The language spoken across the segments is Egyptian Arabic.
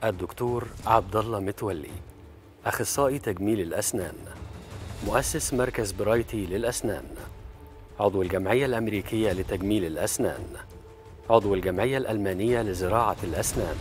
الدكتور عبد الله متولي اخصائي تجميل الاسنان مؤسس مركز برايتي للاسنان عضو الجمعيه الامريكيه لتجميل الاسنان عضو الجمعيه الالمانيه لزراعه الاسنان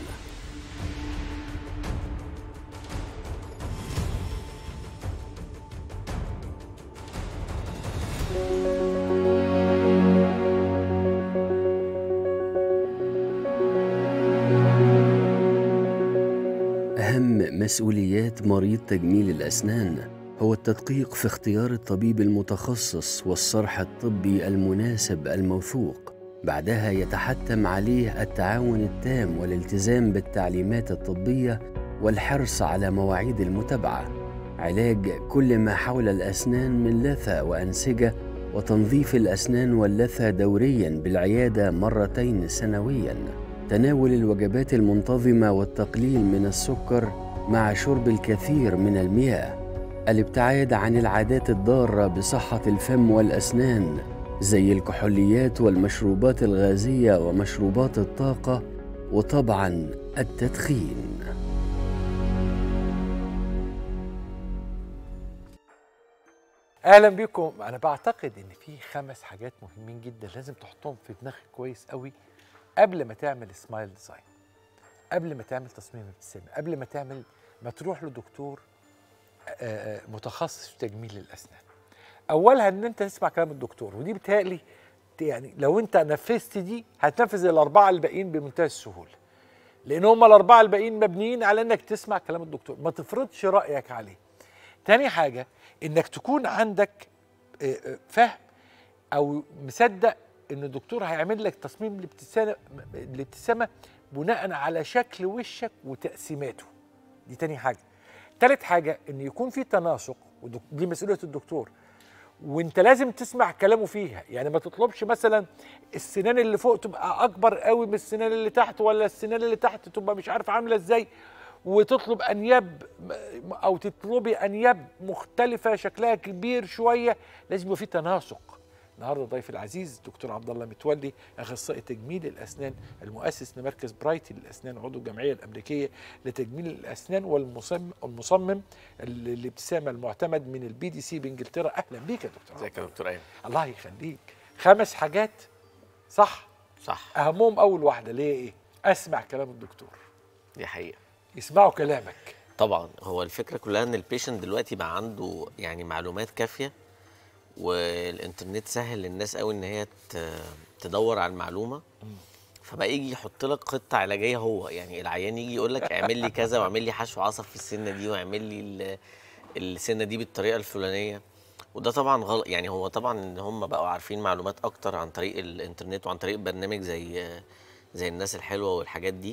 أهم مسؤوليات مريض تجميل الأسنان هو التدقيق في اختيار الطبيب المتخصص والصرح الطبي المناسب الموثوق بعدها يتحتم عليه التعاون التام والالتزام بالتعليمات الطبية والحرص على مواعيد المتابعة علاج كل ما حول الأسنان من لثة وأنسجة وتنظيف الأسنان واللثة دوريا بالعيادة مرتين سنويا تناول الوجبات المنتظمة والتقليل من السكر مع شرب الكثير من المياه الابتعاد عن العادات الضارة بصحة الفم والأسنان زي الكحوليات والمشروبات الغازية ومشروبات الطاقة وطبعا التدخين اهلا بكم انا بعتقد ان في خمس حاجات مهمين جدا لازم تحطهم في دماغك كويس قوي قبل ما تعمل سمايل ديزاين قبل ما تعمل تصميم ابتسامه قبل ما تعمل ما تروح لدكتور آه، آه، متخصص في تجميل الاسنان اولها ان انت تسمع كلام الدكتور ودي بتهيألي ت- يعني لو انت نفذت دي هتنفذ الاربعه الباقيين بمنتهى السهوله لان هم الاربعه الباقيين مبنيين على انك تسمع كلام الدكتور ما تفرضش رايك عليه تاني حاجه انك تكون عندك آه، آه، فهم او مصدق ان الدكتور هيعمل لك تصميم الابتسامه الابتسامه بناء على شكل وشك وتقسيماته دي تاني حاجه تالت حاجه ان يكون في تناسق ودك- دي مسؤوليه الدكتور وانت لازم تسمع كلامه فيها يعني ما تطلبش مثلا السنان اللي فوق تبقى اكبر قوي من السنان اللي تحت ولا السنان اللي تحت تبقى مش عارف عامله ازاي وتطلب انياب م- او تطلبي انياب مختلفه شكلها كبير شويه لازم يبقى في تناسق النهارده ضيف العزيز دكتور عبد الله متولي اخصائي تجميل الاسنان المؤسس لمركز برايتي للاسنان عضو الجمعيه الامريكيه لتجميل الاسنان والمصمم المصمم ال- الابتسامه المعتمد من البي دي سي بانجلترا اهلا بيك يا دكتور ازيك يا دكتور ايمن الله يخليك خمس حاجات صح صح اهمهم اول واحده اللي هي ايه اسمع كلام الدكتور دي حقيقه يسمعوا كلامك طبعا هو الفكره كلها ان البيشنت دلوقتي بقى عنده يعني معلومات كافيه والانترنت سهل للناس قوي ان هي ت- تدور على المعلومه فبقى يجي يحط لك خطه علاجيه هو يعني العيان يجي يقول لك اعمل لي كذا واعمل لي حشو عصب في السنه دي واعمل لي ال- السنه دي بالطريقه الفلانيه وده طبعا غلط يعني هو طبعا ان هم بقوا عارفين معلومات اكتر عن طريق الانترنت وعن طريق برنامج زي زي الناس الحلوه والحاجات دي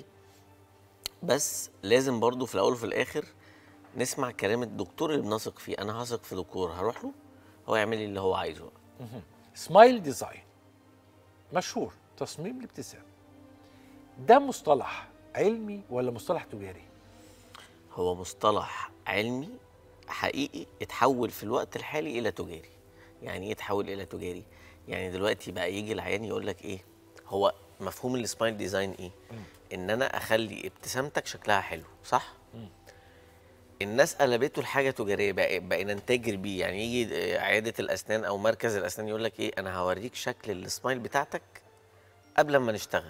بس لازم برضو في الاول وفي الاخر نسمع كلام الدكتور اللي بنثق فيه انا هثق في دكتور هروح له هو يعمل لي اللي هو عايزه سمايل ديزاين مشهور تصميم الابتسام ده مصطلح علمي ولا مصطلح تجاري هو مصطلح علمي حقيقي اتحول في الوقت الحالي الى تجاري يعني ايه اتحول الى تجاري يعني دلوقتي بقى يجي العيان يقول لك ايه هو مفهوم السمايل ديزاين ايه ان انا اخلي ابتسامتك شكلها حلو صح الناس قلبته لحاجه تجاريه بقى بقينا نتاجر بيه يعني يجي عياده الاسنان او مركز الاسنان يقول لك ايه انا هوريك شكل السمايل بتاعتك قبل ما نشتغل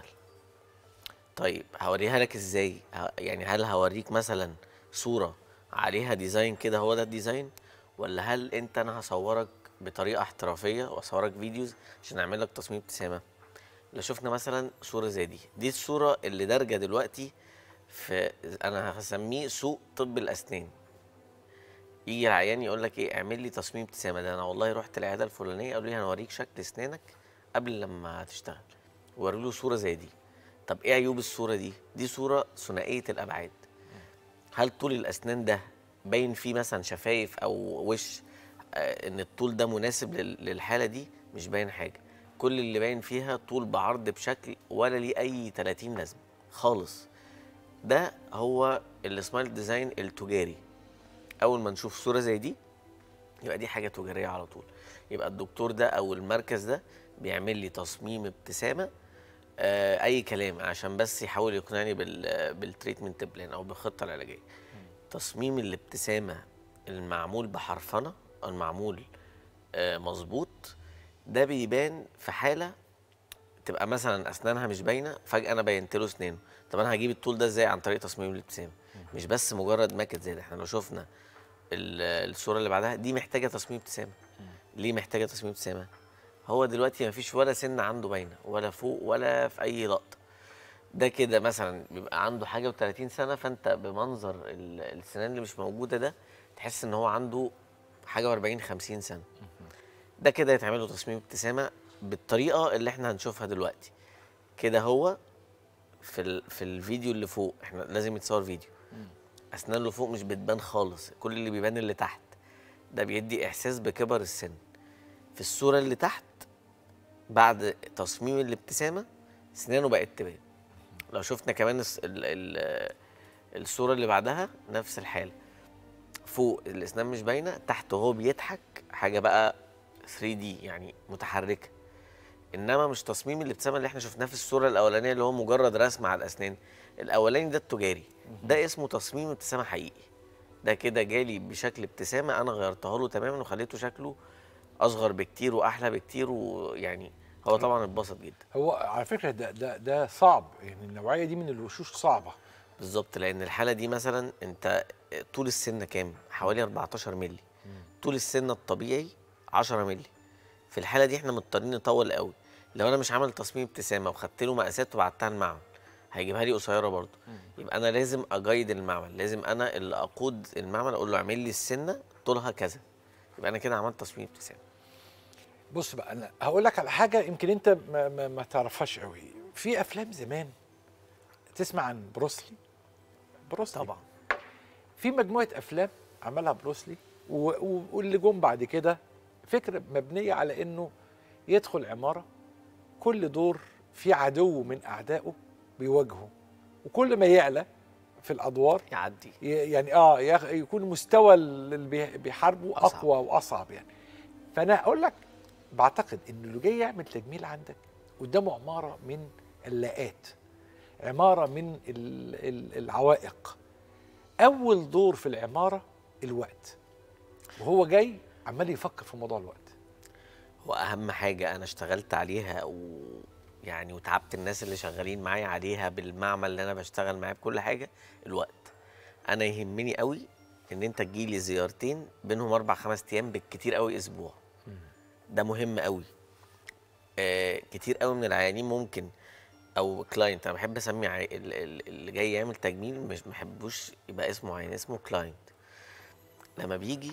طيب هوريها لك ازاي ه- يعني هل هوريك مثلا صوره عليها ديزاين كده هو ده الديزاين ولا هل انت انا هصورك بطريقه احترافيه واصورك فيديوز عشان اعمل لك تصميم ابتسامه لو شفنا مثلا صوره زي دي دي الصوره اللي دارجه دلوقتي في انا هسميه سوق طب الاسنان يجي العيان يقول لك ايه اعمل لي تصميم ابتسامه ده انا والله رحت العياده الفلانيه قالوا لي هنوريك شكل اسنانك قبل لما تشتغل ووروا له صوره زي دي طب ايه عيوب الصوره دي دي صوره ثنائيه الابعاد هل طول الاسنان ده باين فيه مثلا شفايف او وش آه ان الطول ده مناسب لل- للحاله دي مش باين حاجه كل اللي باين فيها طول بعرض بشكل ولا ليه اي 30 لازمه خالص ده هو السمايل ديزاين التجاري اول ما نشوف صوره زي دي يبقى دي حاجه تجاريه على طول يبقى الدكتور ده او المركز ده بيعمل لي تصميم ابتسامه آه اي كلام عشان بس يحاول يقنعني بال بالتريتمنت بلان او بالخطه العلاجيه تصميم الابتسامه المعمول بحرفنه او المعمول آه مظبوط ده بيبان في حاله تبقى مثلا اسنانها مش باينه فجاه انا بينت له اسنانه طب انا هجيب الطول ده ازاي عن طريق تصميم الابتسامه مش بس مجرد ماكت زي ده احنا لو شفنا ال- الصوره اللي بعدها دي محتاجه تصميم ابتسامه ليه محتاجه تصميم ابتسامه هو دلوقتي ما فيش ولا سن عنده باينه ولا فوق ولا في اي لقطه ده كده مثلا بيبقى عنده حاجه و30 سنه فانت بمنظر ال- السنان اللي مش موجوده ده تحس ان هو عنده حاجه و40 50 سنه ده كده يتعمل له تصميم ابتسامه بالطريقه اللي احنا هنشوفها دلوقتي كده هو في ال... في الفيديو اللي فوق احنا لازم يتصور فيديو اسنان اللي فوق مش بتبان خالص كل اللي بيبان اللي تحت ده بيدي احساس بكبر السن في الصوره اللي تحت بعد تصميم الابتسامه سنانه بقت تبان لو شفنا كمان الس- ال... ال... الصوره اللي بعدها نفس الحاله فوق الاسنان مش باينه تحت وهو بيضحك حاجه بقى 3 دي يعني متحركه انما مش تصميم الابتسامه اللي احنا شفناه في الصوره الاولانيه اللي هو مجرد رسم على الاسنان الاولاني ده التجاري ده اسمه تصميم ابتسامه حقيقي ده كده جالي بشكل ابتسامه انا غيرتها له تماما وخليته شكله اصغر بكتير واحلى بكتير ويعني هو طبعا اتبسط جدا هو على فكره ده ده ده صعب يعني النوعيه دي من الوشوش صعبه بالظبط لان الحاله دي مثلا انت طول السنه كام حوالي 14 مللي طول السنه الطبيعي 10 مللي في الحاله دي احنا مضطرين نطول قوي لو انا مش عامل تصميم ابتسامه وخدت له مقاسات وبعتها المعمل هيجيبها لي قصيره برضه يبقى انا لازم اجايد المعمل لازم انا اللي اقود المعمل اقول له اعمل لي السنه طولها كذا يبقى انا كده عملت تصميم ابتسامه بص بقى انا هقول لك على حاجه يمكن انت ما, ما, ما تعرفهاش قوي في افلام زمان تسمع عن بروسلي بروسلي طبعا في مجموعه افلام عملها بروسلي و- و- واللي جم بعد كده فكره مبنيه على انه يدخل عماره كل دور في عدو من اعدائه بيواجهه وكل ما يعلى في الادوار يعدي ي- يعني اه ياخ- يكون مستوى اللي بي- بيحاربه أصعب. اقوى واصعب يعني فانا اقول لك بعتقد ان اللي جاي يعمل تجميل عندك قدامه عماره من اللاءات عماره من ال- ال- العوائق اول دور في العماره الوقت وهو جاي عمال يفكر في موضوع الوقت واهم حاجه انا اشتغلت عليها و يعني وتعبت الناس اللي شغالين معايا عليها بالمعمل اللي انا بشتغل معاه بكل حاجه الوقت انا يهمني قوي ان انت تجيلي زيارتين بينهم اربع خمس ايام بالكتير قوي اسبوع ده مهم قوي آه كتير قوي من العيانين ممكن او كلاينت انا بحب اسمي عي... ال- ال- اللي جاي يعمل تجميل مش بحبوش يبقى اسمه عيان اسمه كلاينت لما بيجي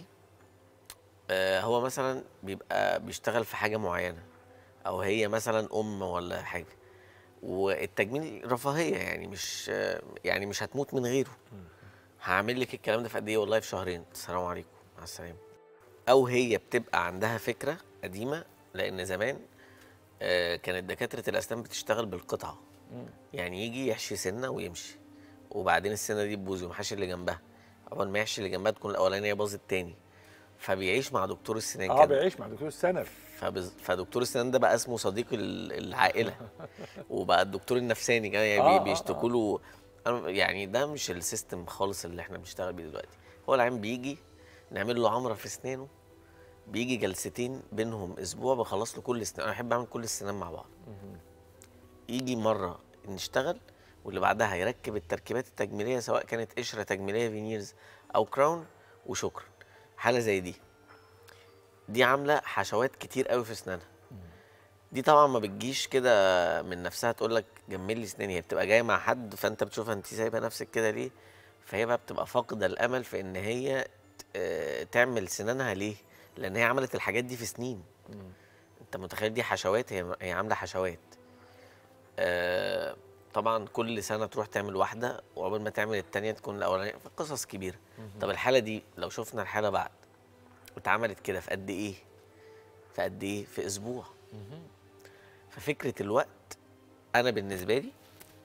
آه، هو مثلا بيبقى بيشتغل في حاجه معينه او هي مثلا ام ولا حاجه والتجميل رفاهيه يعني مش آه، يعني مش هتموت من غيره هعمل لك الكلام ده في قد ايه والله في شهرين السلام عليكم مع السلامه او هي بتبقى عندها فكره قديمه لان زمان آه، كانت دكاتره الاسنان بتشتغل بالقطعه يعني يجي يحشي سنه ويمشي وبعدين السنه دي تبوظ ومحشي اللي جنبها اول ما يحشي اللي جنبها تكون الاولانيه باظت تاني فبيعيش مع دكتور السنان اه كده بيعيش مع دكتور السنف فبز... فدكتور السنان ده بقى اسمه صديق ال- العائله وبقى الدكتور النفساني كمان يعني آه، آه، بي- بيشتكوا له أنا- يعني ده مش السيستم خالص اللي احنا بنشتغل بيه دلوقتي هو العيان بيجي نعمل له عمره في اسنانه بيجي جلستين بينهم اسبوع بخلص له كل السنان انا بحب اعمل كل السنان مع بعض يجي مره نشتغل واللي بعدها يركب التركيبات التجميليه سواء كانت قشره تجميليه فينيرز او كراون وشكرا حاله زي دي دي عامله حشوات كتير قوي في اسنانها دي طبعا ما بتجيش كده من نفسها تقول لك جمل لي اسناني هي بتبقى جايه مع حد فانت بتشوفها انت سايبه نفسك كده ليه فهي بقى بتبقى فاقده الامل في ان هي آه، تعمل سنانها ليه لان هي عملت الحاجات دي في سنين انت متخيل دي حشوات هي هي عامله حشوات آه، طبعا كل سنه تروح تعمل واحده وقبل ما تعمل التانيه تكون الاولانيه قصص كبيره طب الحاله دي لو شفنا الحاله بعد اتعملت كده في قد ايه في قد ايه في اسبوع ففكره الوقت انا بالنسبه لي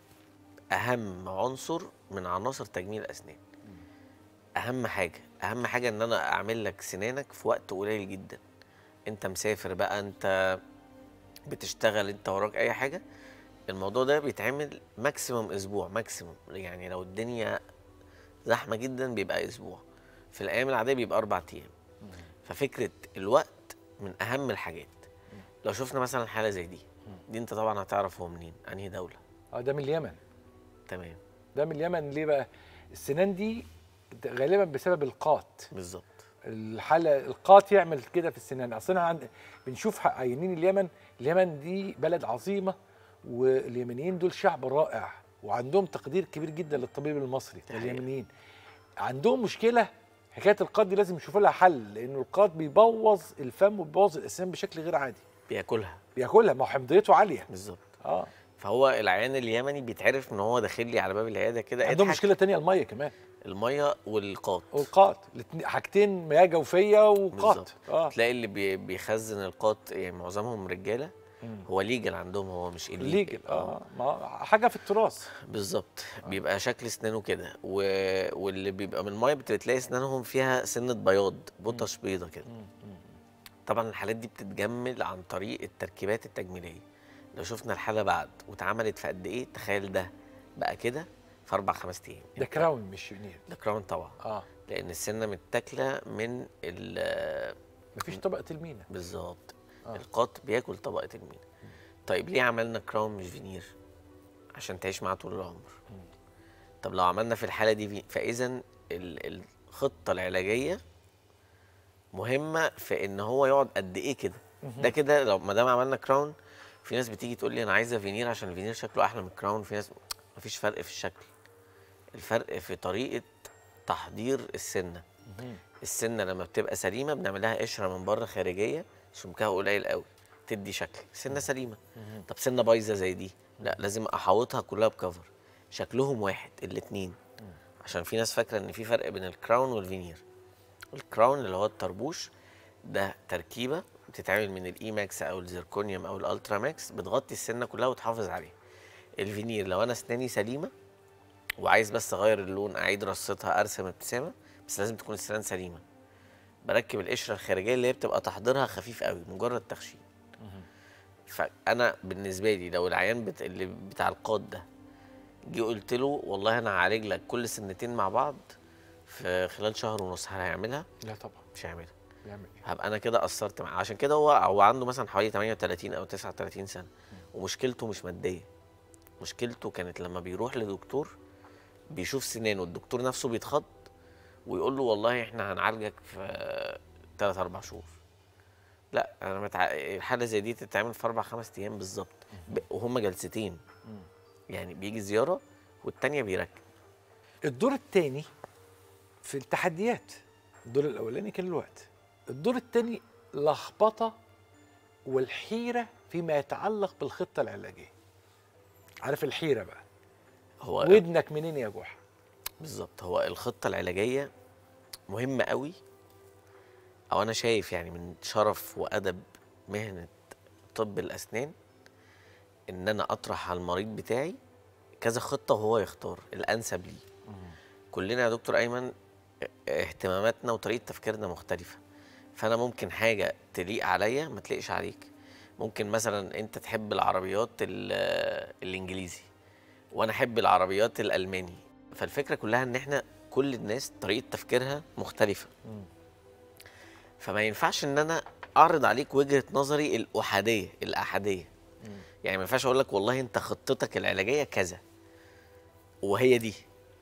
اهم عنصر من عناصر تجميل الاسنان اهم حاجه اهم حاجه ان انا اعمل لك سنانك في وقت قليل جدا انت مسافر بقى انت بتشتغل انت وراك اي حاجه الموضوع ده بيتعمل ماكسيموم اسبوع ماكسيموم يعني لو الدنيا زحمه جدا بيبقى اسبوع في الايام العاديه بيبقى اربع ايام ففكره الوقت من اهم الحاجات لو شفنا مثلا حاله زي دي دي انت طبعا هتعرف هو منين انهي دوله اه ده من اليمن تمام ده من اليمن ليه بقى السنان دي غالبا بسبب القات بالظبط الحاله القات يعمل كده في السنان اصلا عند بنشوف عينين اليمن اليمن دي بلد عظيمه واليمنيين دول شعب رائع وعندهم تقدير كبير جدا للطبيب المصري دي حقيقة. اليمنيين عندهم مشكله حكايه القات دي لازم يشوفوا لها حل لانه القات بيبوظ الفم وبيبوظ الاسنان بشكل غير عادي بياكلها بياكلها ما هو حمضيته عاليه بالظبط اه فهو العيان اليمني بيتعرف ان هو داخل لي على باب العياده كده عندهم اضحك. مشكله تانية الميه كمان الميه والقاط والقات الاتنين- حاجتين مياه جوفيه وقات بالظبط. اه تلاقي اللي بي- بيخزن القاط يعني معظمهم رجاله مم. هو ليجل عندهم هو مش illegal. ليجل اه ما حاجه في التراث بالظبط بيبقى شكل اسنانه كده و... واللي بيبقى من الميه بتلاقي اسنانهم فيها سنه بياض بطش بيضه كده طبعا الحالات دي بتتجمل عن طريق التركيبات التجميليه لو شفنا الحاله بعد واتعملت في قد ايه تخيل ده بقى كده في اربع خمس ايام ده كراون مش فينير ده كراون طبعا اه لان السنه متاكله من ال مفيش طبقه المينا بالظبط آه. القط بياكل طبقه المينا طيب ليه عملنا كراون مش فينير عشان تعيش معاه طول العمر طب لو عملنا في الحاله دي في فاذا ال- الخطه العلاجيه مهمه في ان هو يقعد قد ايه كده ده كده لو ما دام عملنا كراون في ناس بتيجي تقول لي انا عايزه فينير عشان الفينير شكله احلى من الكراون في ناس مفيش فرق في الشكل الفرق في طريقه تحضير السنه السنه لما بتبقى سليمه بنعمل لها قشره من بره خارجيه سمكها قليل قوي تدي شكل سنه سليمه طب سنه بايظه زي دي لا لازم احوطها كلها بكفر شكلهم واحد الاثنين عشان في ناس فاكره ان في فرق بين الكراون والفينير الكراون اللي هو الطربوش ده تركيبه بتتعمل من الاي ماكس او الزيركونيوم او الالترا ماكس بتغطي السنه كلها وتحافظ عليها الفينير لو انا اسناني سليمه وعايز بس اغير اللون اعيد رصتها ارسم ابتسامه بس لازم تكون السنان سليمه بركب القشره الخارجيه اللي هي بتبقى تحضيرها خفيف قوي مجرد تخشين فانا بالنسبه لي لو العيان بت... اللي بتاع القاد ده جه قلت له والله انا هعالج لك كل سنتين مع بعض في خلال شهر ونص هل هيعملها لا طبعا مش هيعملها بيعمل ايه هبقى انا كده قصرت معاه عشان كده هو هو عنده مثلا حوالي 38 او 39 سنه ومشكلته مش ماديه مشكلته كانت لما بيروح لدكتور بيشوف سنانه الدكتور نفسه بيتخض ويقول له والله احنا هنعالجك في 3 4 شهور لا انا متع... الحاله زي دي تتعمل في اربع خمس ايام بالظبط ب... وهم جلستين يعني بيجي زياره والتانيه بيركب الدور الثاني في التحديات الدور الاولاني كان الوقت الدور الثاني لخبطه والحيره فيما يتعلق بالخطه العلاجيه عارف الحيره بقى هو ودنك منين يا جحا بالظبط هو الخطة العلاجية مهمة قوي أو أنا شايف يعني من شرف وأدب مهنة طب الأسنان إن أنا أطرح على المريض بتاعي كذا خطة وهو يختار الأنسب ليه كلنا يا دكتور أيمن اهتماماتنا وطريقة تفكيرنا مختلفة فأنا ممكن حاجة تليق عليا ما تليقش عليك ممكن مثلا أنت تحب العربيات ال- الإنجليزي وانا احب العربيات الالماني فالفكره كلها ان احنا كل الناس طريقه تفكيرها مختلفه فما ينفعش ان انا اعرض عليك وجهه نظري الاحاديه الاحاديه يعني ما ينفعش اقول لك والله انت خطتك العلاجيه كذا وهي دي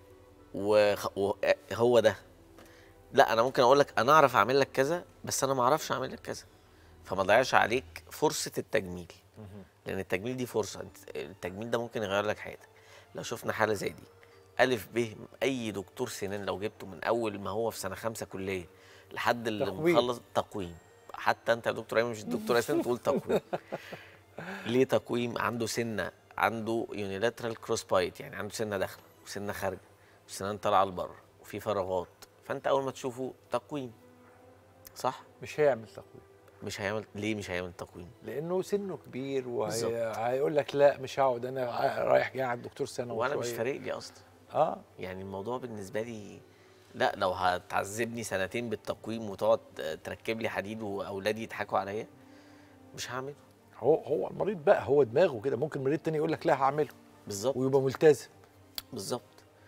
وخ- وهو ده لا انا ممكن اقول لك انا اعرف اعمل لك كذا بس انا ما اعرفش اعمل لك كذا فما ضيعش عليك فرصه التجميل لان التجميل دي فرصه انت- التجميل ده ممكن يغير لك حياتك لو شفنا حاله زي دي الف ب اي دكتور سنان لو جبته من اول ما هو في سنه خمسه كليه لحد اللي تقويم. مخلص تقويم حتى انت يا دكتور ايمن مش دكتور اسنان تقول تقويم ليه تقويم عنده سنه عنده يونيلاترال كروس بايت يعني عنده سنه داخله وسنه خارجه وسنان طالعه لبره وفي فراغات فانت اول ما تشوفه تقويم صح مش هيعمل تقويم مش هيعمل ليه مش هيعمل تقويم لانه سنه كبير بالظبط. وهيقول لك لا مش هقعد انا رايح جاي على الدكتور سنه وانا مش وشوية. فارق لي اصلا اه يعني الموضوع بالنسبه لي لا لو هتعذبني سنتين بالتقويم وتقعد تركب لي حديد واولادي يضحكوا عليا مش هعمله هو هو المريض بقى هو دماغه كده ممكن مريض تاني يقول لك لا هعمله بالظبط ويبقى ملتزم بالظبط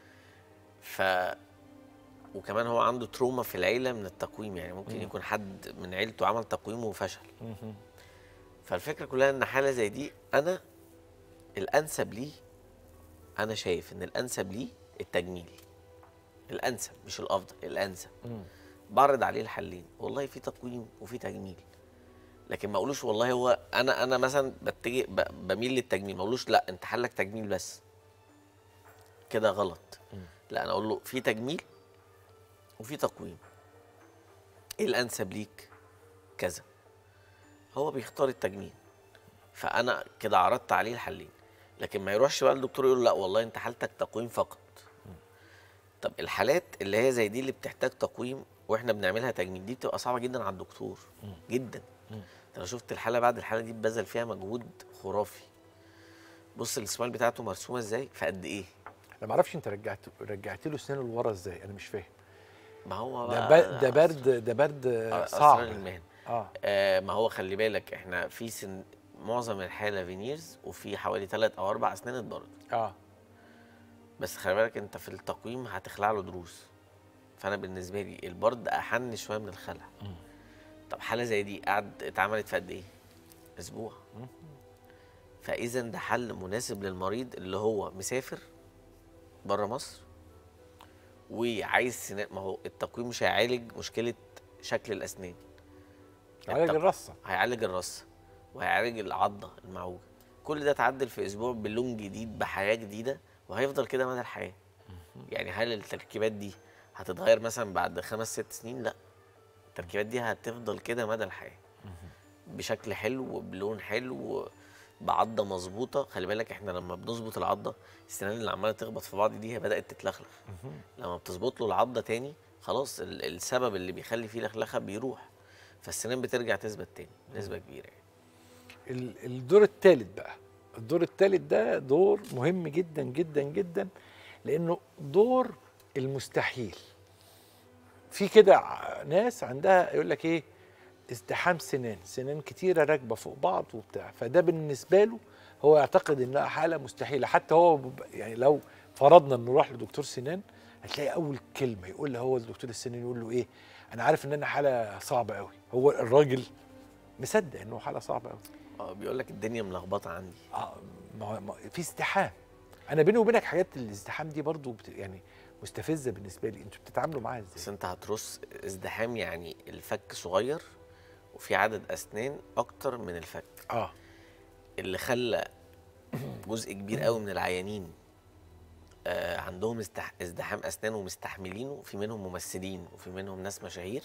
ف وكمان هو عنده تروما في العيله من التقويم يعني ممكن مم. يكون حد من عيلته عمل تقويم وفشل فالفكره كلها ان حاله زي دي انا الانسب ليه انا شايف ان الانسب ليه التجميل الانسب مش الافضل الانسب مم. بعرض عليه الحلين والله في تقويم وفي تجميل لكن ما اقولوش والله هو انا انا مثلا بتجي ب- بميل للتجميل ما اقولوش لا انت حلك تجميل بس كده غلط لا انا اقول له في تجميل وفي تقويم ايه الانسب ليك كذا هو بيختار التجميل فانا كده عرضت عليه الحلين لكن ما يروحش بقى الدكتور يقول له لا والله انت حالتك تقويم فقط طب الحالات اللي هي زي دي اللي بتحتاج تقويم واحنا بنعملها تجميل دي بتبقى صعبه جدا على الدكتور جدا انت لو شفت الحاله بعد الحاله دي بذل فيها مجهود خرافي بص السمايل بتاعته مرسومه ازاي في قد ايه انا ما اعرفش انت رجعت رجعت له اسنانه لورا ازاي انا مش فاهم ما هو ده بقى ب- ده برد ده برد أسرار صعب المهنه اه آه ما هو خلي بالك احنا في سن معظم الحاله فينيرز وفي حوالي ثلاث او اربع اسنان اتبرد اه بس خلي بالك انت في التقويم هتخلع له ضروس فانا بالنسبه لي البرد احن شويه من الخلع طب حاله زي دي قعد اتعملت في قد ايه اسبوع فاذا ده حل مناسب للمريض اللي هو مسافر بره مصر وعايز سنان ما هو التقويم مش هيعالج مشكله شكل الاسنان علاج التق- الرصه هيعالج الرصه وهيعالج العضه المعوجه كل ده اتعدل في اسبوع بلون جديد بحياه جديده وهيفضل كده مدى الحياه يعني هل التركيبات دي هتتغير مثلا بعد خمس ست سنين لا التركيبات دي هتفضل كده مدى الحياه بشكل حلو وبلون حلو بعضه مظبوطه خلي بالك احنا لما بنظبط العضه السنان اللي عماله تخبط في بعض دي هي بدات تتلخلخ لما بتظبط له العضه تاني خلاص ال- السبب اللي بيخلي فيه لخلخه بيروح فالسنان بترجع تثبت تاني بنسبه كبيره يعني ال- الدور الثالث بقى الدور الثالث ده دور مهم جدا جدا جدا لانه دور المستحيل في كده ع- ناس عندها يقول لك ايه ازدحام سنان سنان كتيره راكبه فوق بعض وبتاع فده بالنسبه له هو يعتقد انها حاله مستحيله حتى هو بب- يعني لو فرضنا انه راح لدكتور سنان هتلاقي اول كلمه يقول له هو الدكتور السنان يقول له ايه انا عارف ان انا حاله صعبه قوي هو الراجل مصدق انه حاله صعبه قوي اه بيقول لك الدنيا ملخبطه عندي اه ما ما في ازدحام انا بيني وبينك حاجات الازدحام دي برضو بت يعني مستفزه بالنسبه لي انتوا بتتعاملوا معاها بس ازاي انت هترص ازدحام يعني الفك صغير وفي عدد اسنان اكتر من الفك اه اللي خلى جزء كبير قوي من العيانين آه عندهم استح... ازدحام اسنان ومستحملينه في منهم ممثلين وفي منهم ناس مشاهير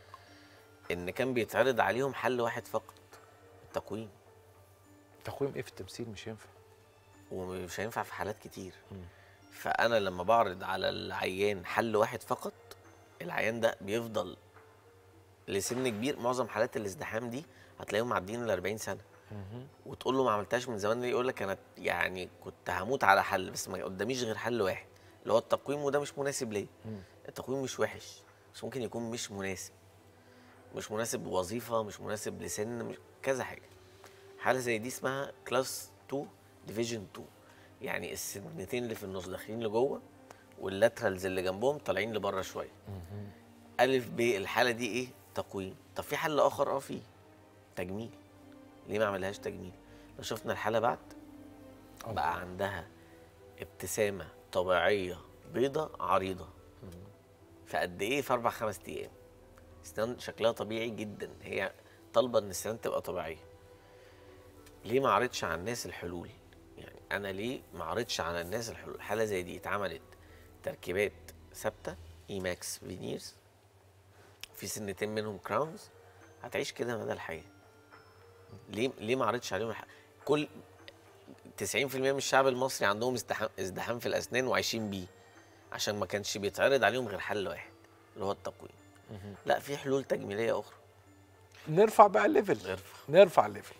ان كان بيتعرض عليهم حل واحد فقط التقويم تقويم ايه في التمثيل مش ينفع ومش هينفع في حالات كتير فانا لما بعرض على العيان حل واحد فقط العيان ده بيفضل لسن كبير معظم حالات الازدحام دي هتلاقيهم معديين ال 40 سنه وتقول له ما عملتهاش من زمان ليه يقول لك انا يعني كنت هموت على حل بس ما قداميش غير حل واحد اللي هو التقويم وده مش مناسب ليا التقويم مش وحش بس ممكن يكون مش مناسب مش مناسب لوظيفه مش مناسب لسن مش كذا حاجه حاله زي دي اسمها كلاس 2 ديفيجن 2 يعني السنتين اللي في النص داخلين لجوه واللاترالز اللي جنبهم طالعين لبره شويه الف ب الحاله دي ايه تقويم طب في حل اخر اه فيه تجميل ليه ما عملهاش تجميل لو شفنا الحاله بعد بقى عندها ابتسامه طبيعيه بيضه عريضه في قد ايه في اربع خمس ايام اسنان شكلها طبيعي جدا هي طالبه ان السنان تبقى طبيعيه ليه ما عرضش على الناس الحلول يعني انا ليه ما عرضش على الناس الحلول حاله زي دي اتعملت تركيبات ثابته اي ماكس فينيرز في سنتين منهم كراونز هتعيش كده مدى الحياه ليه ليه ما عرضش عليهم الح... كل 90% من الشعب المصري عندهم ازدحام ازدحام في الاسنان وعايشين بيه عشان ما كانش بيتعرض عليهم غير حل واحد اللي هو التقويم لا في حلول تجميليه اخرى نرفع بقى الليفل نرفع. نرفع الليفل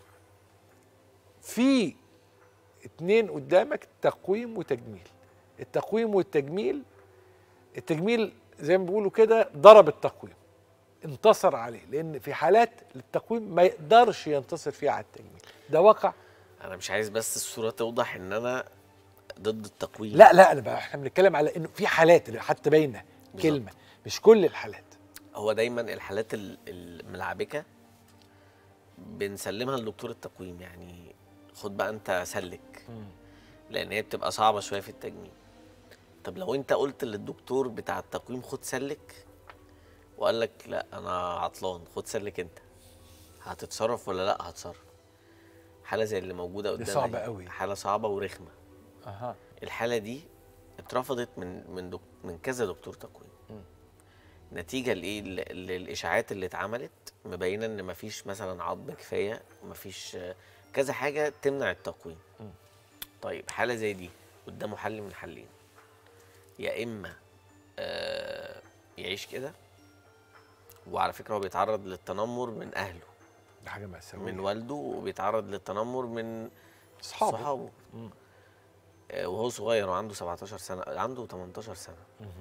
في اتنين قدامك تقويم وتجميل التقويم والتجميل التجميل زي ما بيقولوا كده ضرب التقويم انتصر عليه لان في حالات التقويم ما يقدرش ينتصر فيها على التجميل ده واقع انا مش عايز بس الصوره توضح ان انا ضد التقويم لا لا انا بقى احنا بنتكلم على انه في حالات اللي حتى باينه بالظبط. كلمه مش كل الحالات هو دايما الحالات ال- الملعبكه بنسلمها لدكتور التقويم يعني خد بقى انت سلك لان هي بتبقى صعبه شويه في التجميل طب لو انت قلت للدكتور بتاع التقويم خد سلك وقال لك لا انا عطلان خد سلك انت هتتصرف ولا لا هتصرف حاله زي اللي موجوده دي قدامك صعبة قوي. حاله صعبه ورخمه اها الحاله دي اترفضت من من دك من كذا دكتور تقويم نتيجه لايه ل- للاشاعات اللي اتعملت مبينه ان مفيش مثلا عظم كفايه مفيش آه، كذا حاجه تمنع التقويم طيب حاله زي دي قدامه حل من حلين يا اما آه يعيش كده وعلى فكره هو بيتعرض للتنمر من اهله ده حاجه مأساوية من والده وبيتعرض للتنمر من اصحابه صحابه آه، وهو صغير وعنده 17 سنه عنده 18 سنه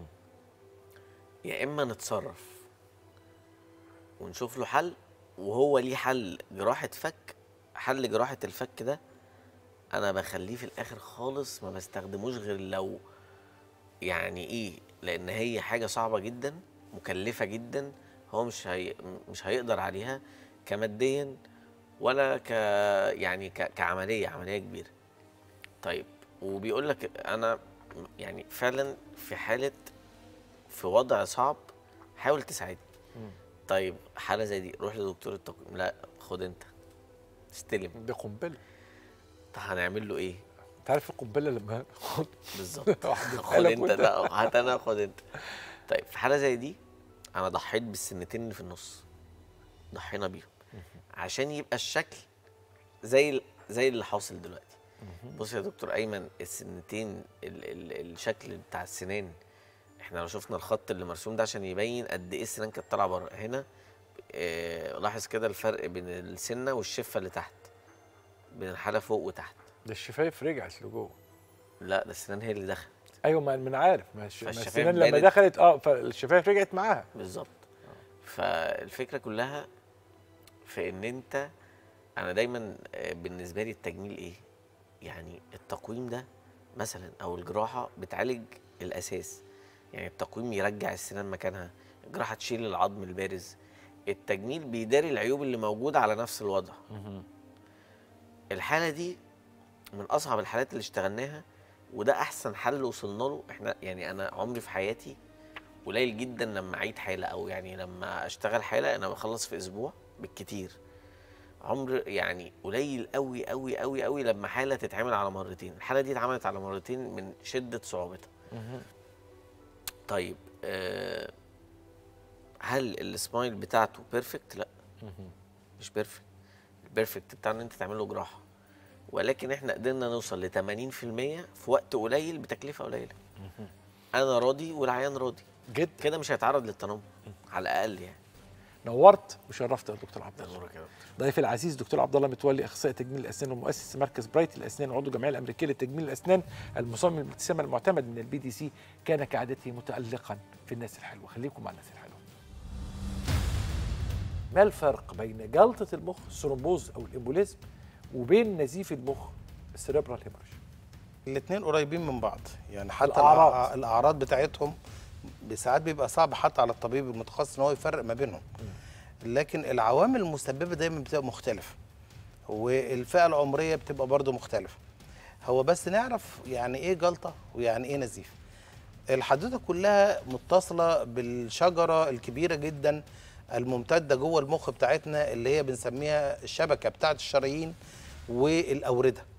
يا اما نتصرف ونشوف له حل وهو ليه حل جراحه فك حل جراحه الفك ده انا بخليه في الاخر خالص ما بستخدموش غير لو يعني ايه لان هي حاجه صعبه جدا مكلفه جدا هو مش هي مش هيقدر عليها كماديا ولا ك يعني ك... كعمليه عمليه كبيره طيب وبيقول لك انا يعني فعلا في حاله في وضع صعب حاول تساعدني طيب حاله زي دي روح لدكتور التقويم لا خد انت استلم دي قنبله طب هنعمل له ايه انت عارف القنبله لما بالظبط واحد خد يتقلب انت وانت- لا هات انا خد انت طيب في حاله زي دي انا ضحيت بالسنتين اللي في النص ضحينا بيهم عشان يبقى الشكل زي ال- زي اللي حاصل دلوقتي بص يا دكتور ايمن السنتين ال ال الشكل بتاع السنان احنا لو شفنا الخط اللي مرسوم ده عشان يبين قد ايه السنان كانت طالعه بره هنا اه لاحظ كده الفرق بين السنه والشفه اللي تحت بين الحاله فوق وتحت ده الشفايف رجعت لجوه لا ده السنان هي اللي دخلت ايوه ما ما انا عارف ما الش- ما فالشفايف السنان لما بانت. دخلت اه فالشفايف رجعت معاها بالظبط فالفكره كلها في ان انت انا دايما آه، بالنسبه لي التجميل ايه يعني التقويم ده مثلا او الجراحه بتعالج الاساس يعني التقويم يرجع السنان مكانها الجراحه تشيل العظم البارز التجميل بيداري العيوب اللي موجوده على نفس الوضع الحاله دي من اصعب الحالات اللي اشتغلناها وده احسن حل وصلنا له احنا يعني انا عمري في حياتي قليل جدا لما اعيد حاله او يعني لما اشتغل حاله انا بخلص في اسبوع بالكتير عمر يعني قليل قوي قوي قوي قوي لما حاله تتعمل على مرتين الحاله دي اتعملت على مرتين من شده صعوبتها طيب آه هل السمايل بتاعته بيرفكت لا مش بيرفكت البيرفكت بتاعنا ان انت تعمله جراحه ولكن احنا قدرنا نوصل ل 80% في وقت قليل بتكلفه قليله انا راضي والعيان راضي جدا كده مش هيتعرض للتنمر على الاقل يعني نورت وشرفت يا دكتور عبد الله نورك يا دكتور. ضيفي العزيز دكتور عبد الله متولي اخصائي تجميل الاسنان ومؤسس مركز برايت للاسنان وعضو الجمعيه الامريكيه لتجميل الاسنان المصمم الابتسامه المعتمد من البي دي سي كان كعادته متالقا في الناس الحلوه خليكم مع الناس الحلوه ما الفرق بين جلطه المخ الثرومبوز او الامبوليزم وبين نزيف المخ السيريبرال هيموريج الاثنين قريبين من بعض يعني حتى الأعراض. الأع- الاعراض بتاعتهم ساعات بيبقى صعب حتى على الطبيب المتخصص ان هو يفرق ما بينهم لكن العوامل المسببه دايما بتبقى مختلفه والفئه العمريه بتبقى برضو مختلفه هو بس نعرف يعني ايه جلطه ويعني ايه نزيف الحدوته كلها متصله بالشجره الكبيره جدا الممتده جوه المخ بتاعتنا اللي هي بنسميها الشبكه بتاعت الشرايين والاورده